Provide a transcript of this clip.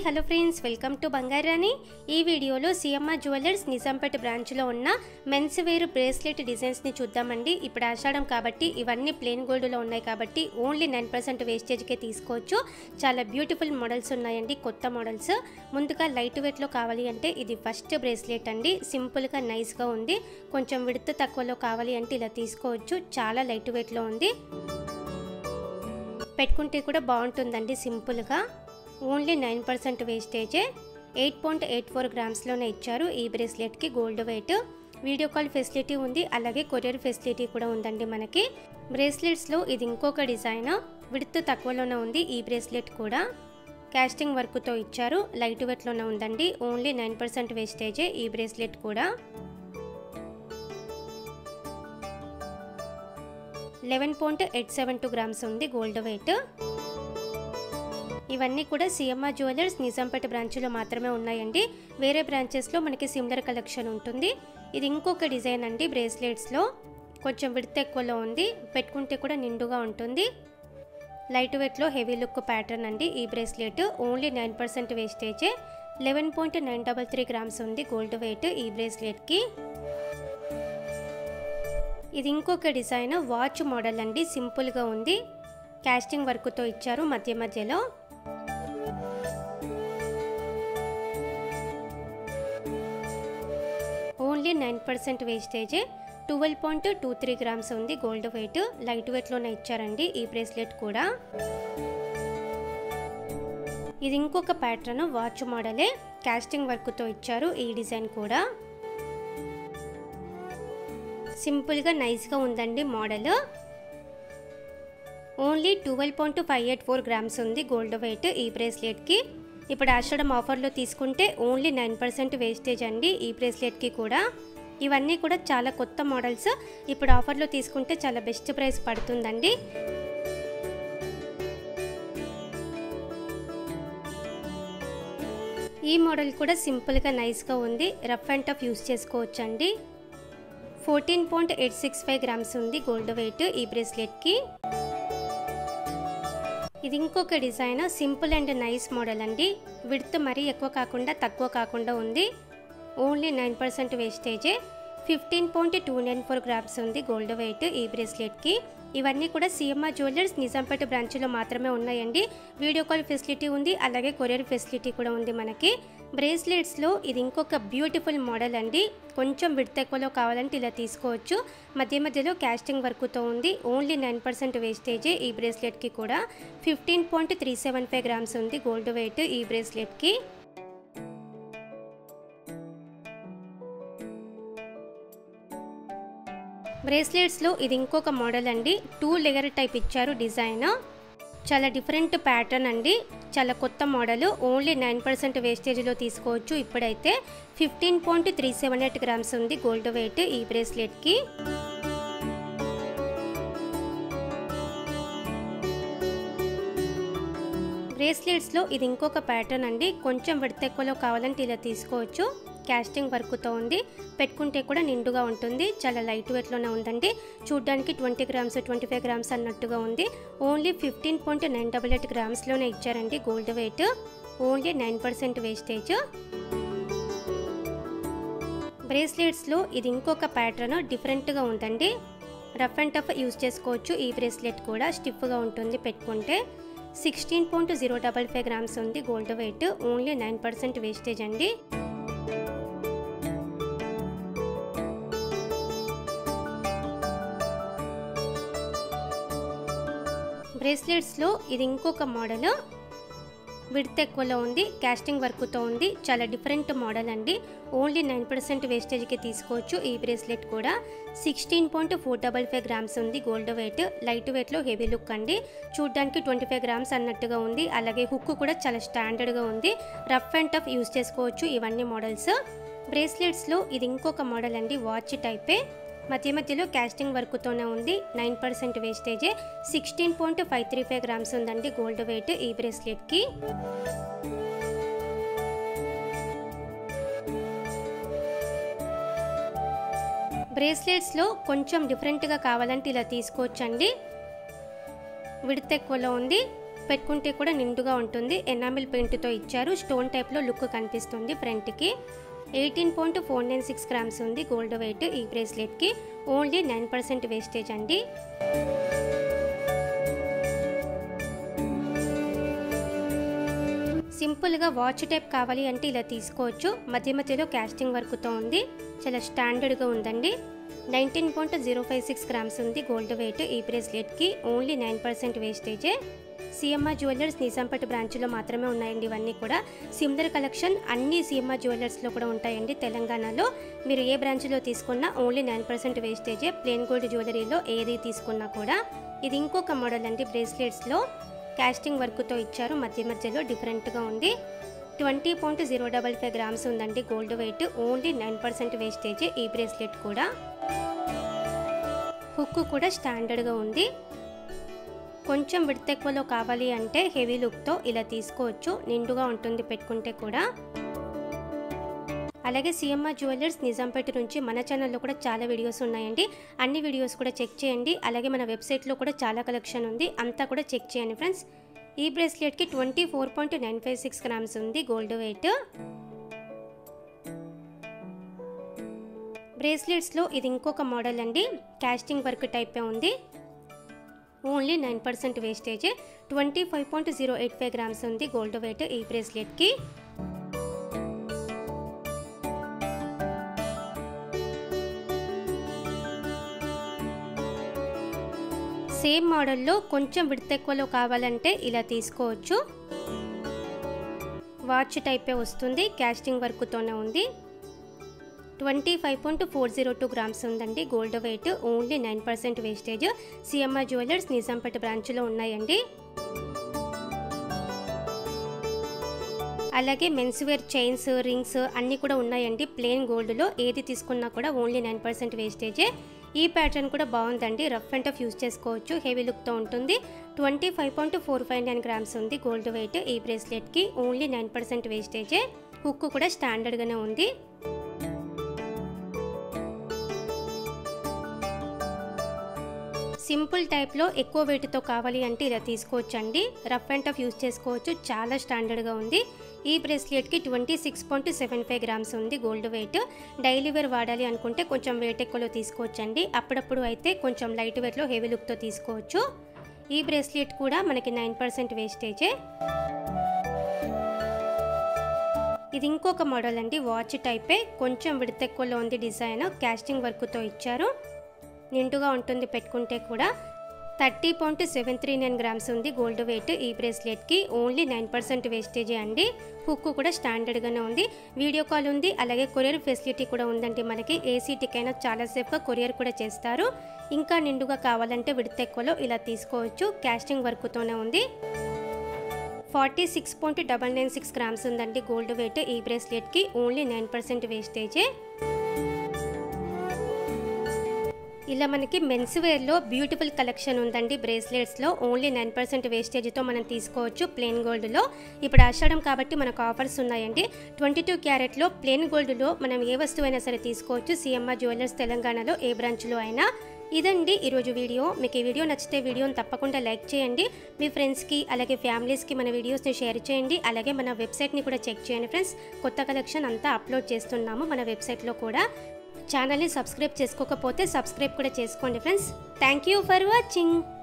hello friends welcome to బంగారాని ఈ వీడియోలో సిఎంఆర్ జ్యువెలర్స్ నిజాంపేట బ్రాంచ్లో ఉన్న మెన్స్ వేర్ బ్రేస్లెట్ డిజైన్స్ని చూద్దామండి ఇప్పుడు ఆషాఢం కాబట్టి ఇవన్నీ ప్లెయిన్ గోల్డ్లో ఉన్నాయి కాబట్టి ఓన్లీ నైన్ పర్సెంట్ వేస్టేజ్కే తీసుకోవచ్చు చాలా బ్యూటిఫుల్ మోడల్స్ ఉన్నాయండి కొత్త మోడల్స్ ముందుగా లైట్ వెయిట్లో కావాలి అంటే ఇది ఫస్ట్ బ్రేస్లెట్ అండి సింపుల్గా నైస్గా ఉంది కొంచెం విడత తక్కువలో కావాలి అంటే ఇలా తీసుకోవచ్చు చాలా లైట్ వెయిట్లో ఉంది పెట్టుకుంటే కూడా బాగుంటుందండి సింపుల్గా ఓన్లీ నైన్ పర్సెంట్ వేస్టేజే ఎయిట్ పాయింట్ ఎయిట్ ఫోర్ గ్రామ్స్లోనే ఇచ్చారు ఈ బ్రేస్లెట్కి gold weight video call facility ఉంది అలాగే కొరియర్ ఫెసిలిటీ కూడా ఉందండి మనకి బ్రేస్లెట్స్లో ఇది ఇంకొక డిజైన్ విడుత్ తక్కువలోనే ఉంది ఈ బ్రేస్లెట్ కూడా క్యాస్టింగ్ వర్క్తో ఇచ్చారు లైట్ వెయిట్లోనే ఉందండి ఓన్లీ నైన్ పర్సెంట్ వేస్టేజే ఈ బ్రేస్లెట్ కూడా eleven point eight seven two grams ఉంది గోల్డ్ వెయిట్ ఇవన్నీ కూడా సిఎంఆర్ జ్యువెలర్స్ నిజాంపేట బ్రాంచ్లో మాత్రమే ఉన్నాయండి వేరే బ్రాంచెస్లో మనకి సిమిలర్ కలెక్షన్ ఉంటుంది ఇది ఇంకొక డిజైన్ అండి బ్రేస్లెట్స్లో కొంచెం విడత ఎక్కువలో ఉంది పెట్టుకుంటే కూడా నిండుగా ఉంటుంది లైట్ వెయిట్లో హెవీ లుక్ ప్యాటర్న్ అండి ఈ బ్రేస్లెట్ ఓన్లీ నైన్ పర్సెంట్ వేస్టేజే eleven point nine double three grams ఉంది గోల్డ్ వెయిట్ ఈ బ్రేస్లెట్కి ఇది ఇంకొక డిజైన్ వాచ్ మోడల్ అండి సింపుల్గా ఉంది క్యాస్టింగ్ వర్క్తో ఇచ్చారు మధ్య మధ్యలో ఓన్లీ నైన్ పర్సెంట్ వేస్టేజే twelve point two three grams ఉంది గోల్డ్ వెయిట్ లైట్ వెయిట్లోనే ఇచ్చారండి ఈ బ్రేస్లెట్ కూడా ఇది ఇంకొక ప్యాటర్న్ వాచ్ మోడలే క్యాస్టింగ్ వర్క్తో ఇచ్చారు ఈ డిజైన్ కూడా సింపుల్గా నైస్గా ఉందండి model only twelve point five eight four grams ఉంది గోల్డ్ వెయిట్ ఈ బ్రేస్లెట్కి ఇప్పుడు ఆషాఢం ఆఫర్లో తీసుకుంటే ఓన్లీ నైన్ పర్సెంట్ వేస్టేజ్ అండి ఈ బ్రేస్లెట్కి కూడా ఇవన్నీ కూడా చాలా కొత్త మోడల్స్ ఇప్పుడు ఆఫర్లో తీసుకుంటే చాలా బెస్ట్ ప్రైస్ పడుతుందండి ఈ మోడల్ కూడా సింపుల్గా నైస్గా ఉంది రఫ్ అండ్ టఫ్ యూస్ చేసుకోవచ్చు అండి fourteen point eight six five grams ఉంది గోల్డ్ వెయిట్ ఈ బ్రేస్లెట్కి ఇది ఇంకొక design simple and nice model అండి విడ్త్ మరీ ఎక్కువ కాకుండా తక్కువ కాకుండా ఉంది ఓన్లీ నైన్ పర్సెంట్ వేస్టేజే fifteen point two nine four grams ఉంది గోల్డ్ వెయిట్ ఈ బ్రేస్లెట్కి ఇవన్నీ కూడా సిఎంఆర్ జ్యువెలర్స్ నిజాంపేట బ్రాంచ్లో మాత్రమే ఉన్నాయండి వీడియో కాల్ ఫెసిలిటీ ఉంది అలాగే కొరియర్ ఫెసిలిటీ కూడా ఉంది మనకి బ్రేస్లెట్స్లో ఇది ఇంకొక బ్యూటిఫుల్ మోడల్ అండి కొంచెం విడత ఎక్కువలో కావాలంటే ఇలా తీసుకోవచ్చు మధ్య మధ్యలో క్యాస్టింగ్ వర్క్తో ఉంది ఓన్లీ నైన్ పర్సెంట్ వేస్టేజే ఈ బ్రేస్లెట్కి కూడా fifteen point three seven five grams ఉంది గోల్డ్ వెయిట్ ఈ బ్రేస్లెట్కి బ్రేస్లెట్స్లో ఇది ఇంకొక మోడల్ అండి టూ లేయర్ టైప్ ఇచ్చారు డిజైన్ చాలా డిఫరెంట్ ప్యాటర్న్ అండి చాలా కొత్త మోడల్ ఓన్లీ నైన్ పర్సెంట్ వేస్టేజ్లో తీసుకోవచ్చు ఇప్పుడైతే fifteen point three seven eight grams ఉంది గోల్డ్ వెయిట్ ఈ బ్రేస్లెట్కి బ్రేస్లెట్స్లో ఇది ఇంకొక ప్యాటర్న్ అండి కొంచెం విడత ఎక్కువలో కావాలంటే ఇలా తీసుకోవచ్చు క్యాస్టింగ్ వర్క్తో ఉంది పెట్టుకుంటే కూడా నిండుగా ఉంటుంది చాలా లైట్ వెయిట్లోనే ఉందండి చూడ్డానికి twenty grams twenty five grams అన్నట్టుగా ఉంది only fifteen point nine double eight గ్రామ్స్లోనే ఇచ్చారండి gold weight only nine percent wastage బ్రేస్లెట్స్లో ఇది ఇంకొక ప్యాటర్న్ డిఫరెంట్గా ఉందండి రఫ్ అండ్ టఫ్ యూస్ చేసుకోవచ్చు ఈ బ్రేస్లెట్ కూడా స్టిఫ్గా ఉంటుంది పెట్టుకుంటే sixteen point zero double five grams ఉంది gold weight only nine percent wastage అండి బ్రేస్లెట్స్లో ఇది ఇంకొక మోడల్ విడత ఎక్కువలో ఉంది క్యాస్టింగ్ వర్క్తో ఉంది చాలా డిఫరెంట్ మోడల్ అండి ఓన్లీ నైన్ పర్సెంట్ వేస్టేజ్కి తీసుకోవచ్చు ఈ బ్రేస్లెట్ కూడా sixteen point four double five grams ఉంది గోల్డ్ వెయిట్ లైట్ వెయిట్లో హెవీ లుక్ అండి చూడ్డానికి ట్వంటీ ఫైవ్ గ్రామ్స్ అన్నట్టుగా ఉంది అలాగే హుక్ కూడా చాలా స్టాండర్డ్గా ఉంది రఫ్ అండ్ టఫ్ యూస్ చేసుకోవచ్చు ఇవన్నీ మోడల్స్ బ్రేస్లెట్స్లో ఇది ఇంకొక మోడల్ అండి వాచ్ టైపే మధ్య మధ్యలో క్యాస్టింగ్ వర్క్తోనే ఉంది నైన్ పర్సెంట్ వేస్టేజే sixteen point five three five grams ఉందండి గోల్డ్ వెయిట్ ఈ బ్రేస్లెట్కి బ్రేస్లెట్స్లో కొంచెం డిఫరెంట్గా కావాలంటే ఇలా తీసుకోవచ్చండి విడత ఎక్కువలో ఉంది పెట్టుకుంటే కూడా నిండుగా ఉంటుంది ఎనామిల్ పెయింట్తో ఇచ్చారు స్టోన్ టైప్లో లుక్ కనిపిస్తుంది ఫ్రంట్కి eighteen point four nine six grams ఉంది గోల్డ్ వెయిట్ ఈ బ్రేస్లెట్కి ఓన్లీ నైన్ పర్సెంట్ వేస్టేజ్ అండి సింపుల్గా వాచ్ టైప్ కావాలి అంటే ఇలా తీసుకోవచ్చు మధ్య మధ్యలో క్యాస్టింగ్ వర్క్తో ఉంది చాలా స్టాండర్డ్గా ఉందండి nineteen point zero five six grams ఉంది గోల్డ్ వెయిట్ ఈ బ్రేస్లెట్కి ఓన్లీ నైన్ పర్సెంట్ వేస్టేజే సిఎంఆర్ జ్యువెలర్స్ నిజాంపేట బ్రాంచ్లో మాత్రమే ఉన్నాయండి ఇవన్నీ కూడా సిమిలర్ కలెక్షన్ అన్ని సిఎంఆర్ జ్యువెలర్స్లో కూడా ఉంటాయండి తెలంగాణలో మీరు ఏ బ్రాంచ్లో తీసుకున్నా ఓన్లీ నైన్ పర్సెంట్ వేస్టేజే ప్లేన్ గోల్డ్ జ్యువెలరీలో ఏది తీసుకున్నా కూడా ఇది ఇంకొక మోడల్ అండి బ్రేస్లెట్స్లో క్యాస్టింగ్ వర్క్తో ఇచ్చారు మధ్య మధ్యలో డిఫరెంట్గా ఉంది twenty point zero double five grams ఉందండి gold weight only nine percent wastage ఈ బ్రేస్లెట్ కూడా హుక్ కూడా స్టాండర్డ్గా ఉంది కొంచెం విడత ఎక్కువలో కావాలి అంటే హెవీ లుక్తో ఇలా తీసుకోవచ్చు నిండుగా ఉంటుంది పెట్టుకుంటే కూడా అలాగే సిఎంఆర్ జ్యువెలర్స్ నిజాంపేట నుంచి మన ఛానల్లో కూడా చాలా వీడియోస్ ఉన్నాయండి అన్ని వీడియోస్ కూడా చెక్ చేయండి అలాగే మన వెబ్సైట్లో కూడా చాలా కలెక్షన్ ఉంది అంతా కూడా చెక్ చేయండి ఫ్రెండ్స్ ఈ బ్రేస్లెట్కి twenty four point nine five six grams ఉంది గోల్డ్ వెయిట్ బ్రేస్లెట్స్లో ఇది ఇంకొక మోడల్ అండి కాస్టింగ్ వర్క్ టైపే ఉంది only nine percent wastage twenty five point zero eight five grams ఉంది గోల్డ్ వెయిట్ ఈ బ్రేస్లెట్కి సేమ్ మోడల్లో కొంచెం విడత ఎక్కువలో కావాలంటే ఇలా తీసుకోవచ్చు వాచ్ టైపే వస్తుంది క్యాస్టింగ్ వర్క్తోనే ఉంది twenty five point four zero two grams ఉందండి gold weight only nine percent wastage CMR jewellers Nizampet బ్రాంచ్లో ఉన్నాయండి అలాగే మెన్స్ వేర్ చైన్స్ రింగ్స్ అన్నీ కూడా ఉన్నాయండి ప్లెయిన్ గోల్డ్లో ఏది తీసుకున్నా కూడా ఓన్లీ నైన్ పర్సెంట్ వేస్టేజే ఈ ప్యాటర్న్ కూడా బాగుందండి రఫ్ అండ్ టఫ్ యూస్ చేసుకోవచ్చు హెవీ లుక్తో ఉంటుంది twenty five point four five nine grams ఉంది గోల్డ్ వెయిట్ ఈ బ్రేస్లెట్కి ఓన్లీ నైన్ పర్సెంట్ వేస్టేజే హుక్ కూడా స్టాండర్డ్గానే ఉంది సింపుల్ టైప్లో ఎక్కువ వెయిట్తో కావాలి అంటే ఇలా తీసుకోవచ్చండి రఫ్ అండ్ టఫ్ యూస్ చేసుకోవచ్చు చాలా స్టాండర్డ్గా ఉంది ఈ బ్రేస్లెట్కి twenty six point seven five grams ఉంది గోల్డ్ వెయిట్ డైలీ వేర్ వాడాలి అనుకుంటే కొంచెం వెయిట్ ఎక్కువలో తీసుకోవచ్చండి అప్పుడప్పుడు అయితే కొంచెం లైట్ వెయిట్లో హెవీ లుక్తో తీసుకోవచ్చు ఈ బ్రేస్లెట్ కూడా మనకి నైన్ పర్సెంట్ వేస్టేజే ఇది ఇంకొక మోడల్ అండి వాచ్ టైపే కొంచెం విడత ఎక్కువలో ఉంది డిజైన్ క్యాస్టింగ్ వర్క్తో ఇచ్చారు నిండుగా ఉంటుంది పెట్టుకుంటే కూడా thirty point seven three nine grams ఉంది గోల్డ్ వెయిట్ ఈ బ్రేస్లెట్కి ఓన్లీ నైన్ పర్సెంట్ వేస్టేజే అండి హుక్ కూడా స్టాండర్డ్గానే ఉంది వీడియో కాల్ ఉంది అలాగే కొరియర్ ఫెసిలిటీ కూడా ఉందండి మనకి ఏ సిటీకైనా చాలా సేఫ్గా కొరియర్ కూడా చేస్తారు ఇంకా నిండుగా కావాలంటే విడత ఎక్కువలో ఇలా తీసుకోవచ్చు క్యాస్టింగ్ వర్క్తోనే ఉంది forty six point double nine six grams ఉందండి గోల్డ్ వెయిట్ ఈ బ్రేస్లెట్కి ఓన్లీ నైన్ పర్సెంట్ వేస్టేజే ఇలా మనకి మెన్స్ వేర్లో బ్యూటిఫుల్ కలెక్షన్ ఉందండి బ్రేస్లెట్స్లో ఓన్లీ నైన్ పర్సెంట్ వేస్టేజ్తో మనం తీసుకోవచ్చు ప్లెయిన్ గోల్డ్లో ఇప్పుడు ఆషాఢం కాబట్టి మనకు ఆఫర్స్ ఉన్నాయండి ట్వంటీ టూ క్యారెట్లో ప్లెయిన్ గోల్డ్లో మనం ఏ వస్తువైనా సరే తీసుకోవచ్చు సిఎంఆర్ జ్యువెలర్స్ తెలంగాణలో ఏ బ్రాంచ్లో అయినా ఇదండి ఈరోజు వీడియో మీకు ఈ వీడియో నచ్చితే వీడియోని తప్పకుండా లైక్ చేయండి మీ ఫ్రెండ్స్కి అలాగే ఫ్యామిలీస్కి మన వీడియోస్ని షేర్ చేయండి అలాగే మన వెబ్సైట్ని కూడా చెక్ చేయండి ఫ్రెండ్స్ కొత్త కలెక్షన్ అంతా అప్లోడ్ చేస్తున్నాము మన వెబ్సైట్లో కూడా ఛానల్ని సబ్స్క్రైబ్ చేసుకోకపోతే సబ్స్క్రైబ్ కూడా చేసుకోండి friends thank you for watching